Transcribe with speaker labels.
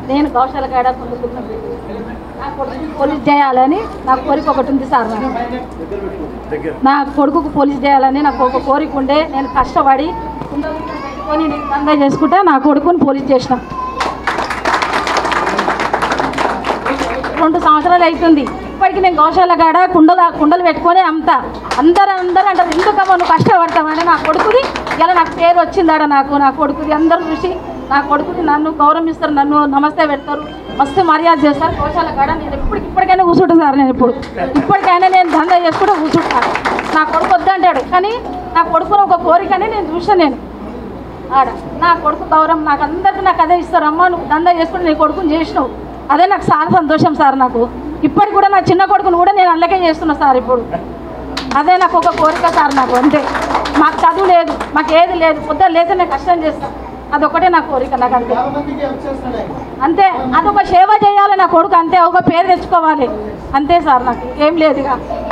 Speaker 1: నేను గౌశాల కాడ పొందుతున్నాను నా కొడుకు పోలీస్ చేయాలని నా కోరిక ఒకటి ఉంది సార్ నాకు నా కొడుకుకు పోలీస్ చేయాలని నాకు ఒక కోరిక ఉండే నేను కష్టపడి కుండలు పెట్టుకొని నేను దందా చేసుకుంటే నా కొడుకుని పోలీస్ చేసిన రెండు సంవత్సరాలు అవుతుంది ఇప్పటికి నేను గౌశాల కాడ కుండలు కుండలు పెట్టుకొని అమ్ముతా అందరూ అందరూ అంటారు ఎందుకమ్మా నువ్వు కష్టపడతామని నా కొడుకుది ఇలా నాకు పేరు వచ్చిందాడ నాకు నా కొడుకుది అందరూ చూసి నా కొడుకుని నన్ను గౌరవిస్తారు నన్ను నమస్తే పెడతారు మస్తు మర్యాద చేస్తారు గౌశాల కాడ నేను ఎప్పటికి ఇప్పటికైనా కూర్చుంటాను సార్ నేను ఇప్పుడు ఇప్పటికైనా నేను దందా చేసుకుంటూ కూర్చుంటాను నా కొడుకు వద్దంటాడు కానీ నా కొడుకుని ఒక కోరికని నేను చూసాను నేను ఆడ నా కొడుకు గౌరవం నాకు అందరికీ నాకు అదే ఇస్తారు అమ్మ నువ్వు దందా చేసుకుని నీ కొడుకుని చేసినావు అదే నాకు చాలా సంతోషం సార్ నాకు ఇప్పటికి కూడా నా చిన్న కొడుకును కూడా నేను అందుకే చేస్తున్నా సార్ ఇప్పుడు అదే నాకు ఒక కోరిక సార్ నాకు అంతే మాకు చదువు లేదు మాకు ఏది లేదు పొద్దున్న లేతే నేను కష్టం చేస్తాను అదొకటే నా కోరిక నాకు అంతే అంతే అదొక సేవ చేయాలి నా కొడుకు అంతే ఒక పేరు తెచ్చుకోవాలి అంతే సార్ నాకు ఏం లేదు ఇక